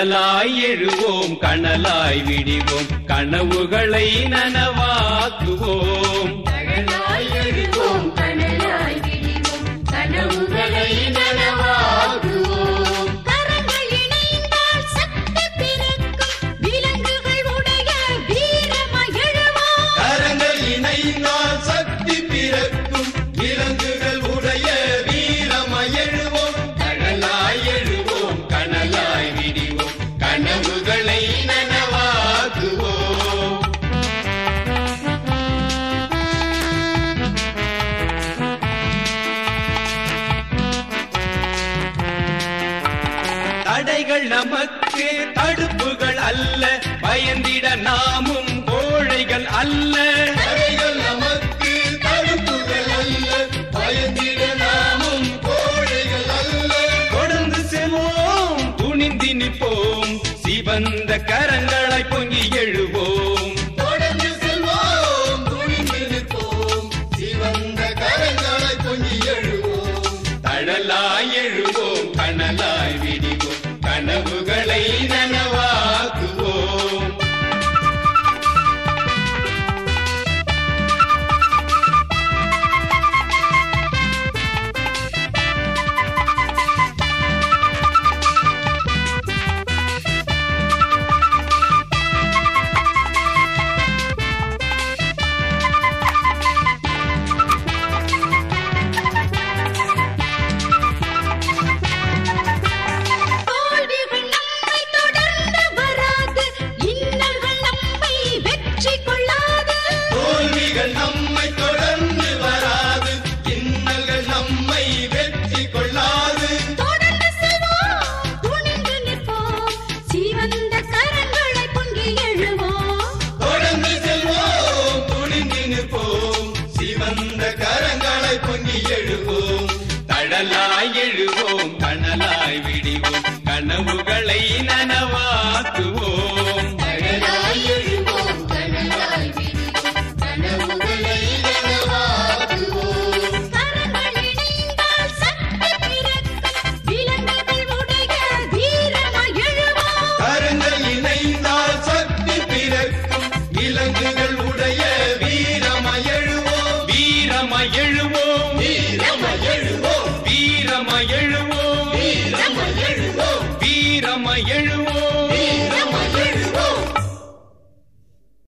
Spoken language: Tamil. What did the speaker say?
கடலாய் எழுவோம் கனலாய் விடிவோம் கனவுகளை நனவாக்குவோம் கடலாய் எழுவோம் கனலாய் விடிவோம் கனவுகளை நனவாக்குவோம் கரங்கள் இணைந்தால் சக்தி பிறக்கும் விலங்குகள் உடைய வீரமாய் எழுவோம் கரங்கள் இணைந்தால் சக்தி பிறக்கும் விலங்குகள் உடைய வீரமாய் எழுவோம் கடலாய் எழுவோம் கனலாய் விடிவோம் கனவுகளை நனவாக்குவோம் தடைகள் நமக்கு தடுப்புகள் அல்ல பயந்திட நாமும் கோழைகள் அல்ல தடைகள் நமக்கு தடுப்புகள் அல்ல பயந்திட நாமும் கோழைகள் அல்ல தொடர்ந்து செல்வோம் துணிந்து நிற்போம் சிவந்த கரங்களாய் பொங்கி எழுவோம்